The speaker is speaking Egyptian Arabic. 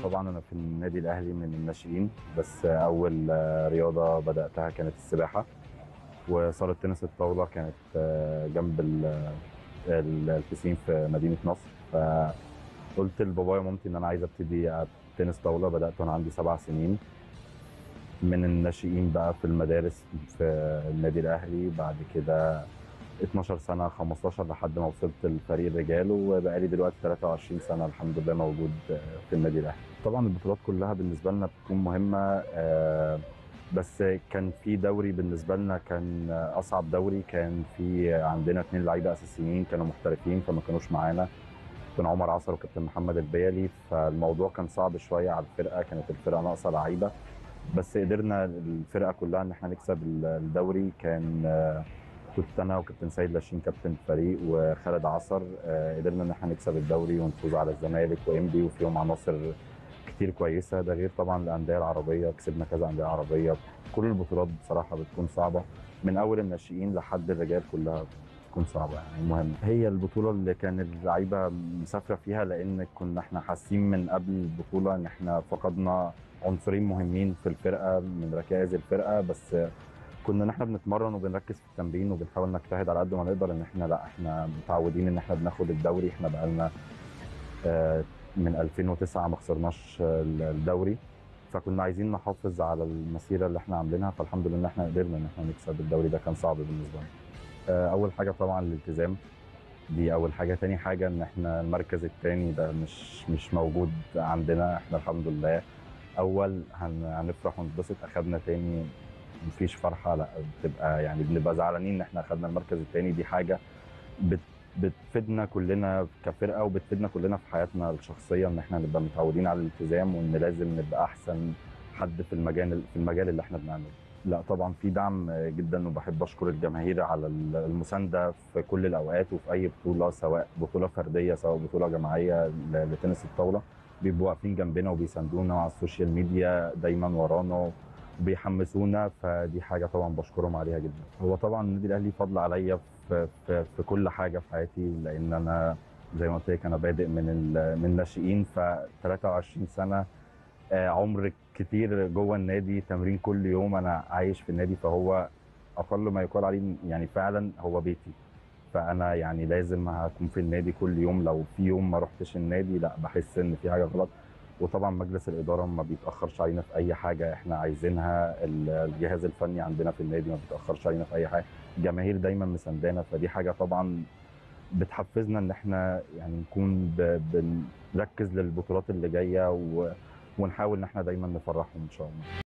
طبعا انا في النادي الاهلي من الناشئين بس اول آه، رياضه بداتها كانت السباحه وصاله تنس الطاوله كانت آه، جنب ال- ال- البسين في مدينه نصر فقلت لبابايا ومامتي ان انا عايز ابتدي تنس طاوله بدات وانا عندي سبع سنين من الناشئين بقى في المدارس في النادي الاهلي بعد كده 12 سنه 15 لحد ما وصلت لفريق الرجال وبقالي دلوقتي 23 سنه الحمد لله موجود في النادي الاهلي طبعا البطولات كلها بالنسبه لنا بتكون مهمه آه، بس كان في دوري بالنسبه لنا كان اصعب دوري كان في عندنا اثنين لعيبه اساسيين كانوا محترفين فما كانوش معانا كان عمر عصر وكابتن محمد البيلي فالموضوع كان صعب شويه على الفرقه كانت الفرقه ناقصه لعيبه بس قدرنا الفرقه كلها ان احنا نكسب الدوري كان آه، كنت انا وكابتن سيد لاشين كابتن الفريق وخالد عصر آه، قدرنا ان احنا نكسب الدوري ونفوز على الزمالك وانبي وفيهم عناصر كتير كويسه ده غير طبعا الانديه العربيه كسبنا كذا انديه عربيه كل البطولات بصراحه بتكون صعبه من اول الناشئين لحد الرجال كلها بتكون صعبه يعني مهمه هي البطوله اللي كان اللعيبه مسافره فيها لان كنا احنا حاسين من قبل البطوله ان احنا فقدنا عنصرين مهمين في الفرقه من ركائز الفرقه بس كنا ان احنا بنتمرن وبنركز في التمرين وبنحاول نجتهد على قد ما نقدر ان احنا لا احنا متعودين ان احنا بناخد الدوري احنا بقالنا آه، من 2009 ما خسرناش آه، الدوري فكنا عايزين نحافظ على المسيره اللي احنا عاملينها فالحمد لله ان احنا قدرنا ان احنا نكسب الدوري ده كان صعب بالنسبه لنا آه، اول حاجه طبعا الالتزام دي اول حاجه تاني حاجه ان احنا المركز الثاني ده مش مش موجود عندنا احنا الحمد لله اول هن- هنفرح ونتبسط اخدنا تاني مفيش فرحه لا بتبقى يعني بنبقى زعلانين ان احنا اخدنا المركز الثاني دي حاجه بت بتفيدنا كلنا كفرقه وبتفيدنا كلنا في حياتنا الشخصيه ان احنا نبقى متعودين على الالتزام وان لازم نبقى احسن حد في المجال في المجال اللي احنا بنعمله لا طبعا في دعم جدا وبحب اشكر الجماهير على المسانده في كل الاوقات وفي اي بطوله سواء بطوله فرديه سواء بطوله جماعيه ل- لتنس الطاوله بيبقوا واقفين جنبنا وبيساندونا على السوشيال ميديا دايما ورانا بيحمسونا فدي حاجه طبعا بشكرهم عليها جدا هو طبعا النادي الاهلي فضل عليا في, في, في كل حاجه في حياتي لان انا زي ما قلت لك انا بادئ من ال- من الناشئين ف 23 سنه آه، عمر كتير جوه النادي تمرين كل يوم انا عايش في النادي فهو اقل ما يقال عليه يعني فعلا هو بيتي فانا يعني لازم هكون في النادي كل يوم لو في يوم ما رحتش النادي لا بحس ان في حاجه غلط وطبعا مجلس الاداره ما بيتاخرش علينا في اي حاجه احنا عايزينها ال- الجهاز الفني عندنا في النادي ما بيتاخرش علينا في اي حاجه الجماهير دايما مساندانا فدي حاجه طبعا بتحفزنا ان احنا يعني نكون ب- بنركز للبطولات اللي جايه و... ونحاول ان احنا دايما نفرحهم ان شاء الله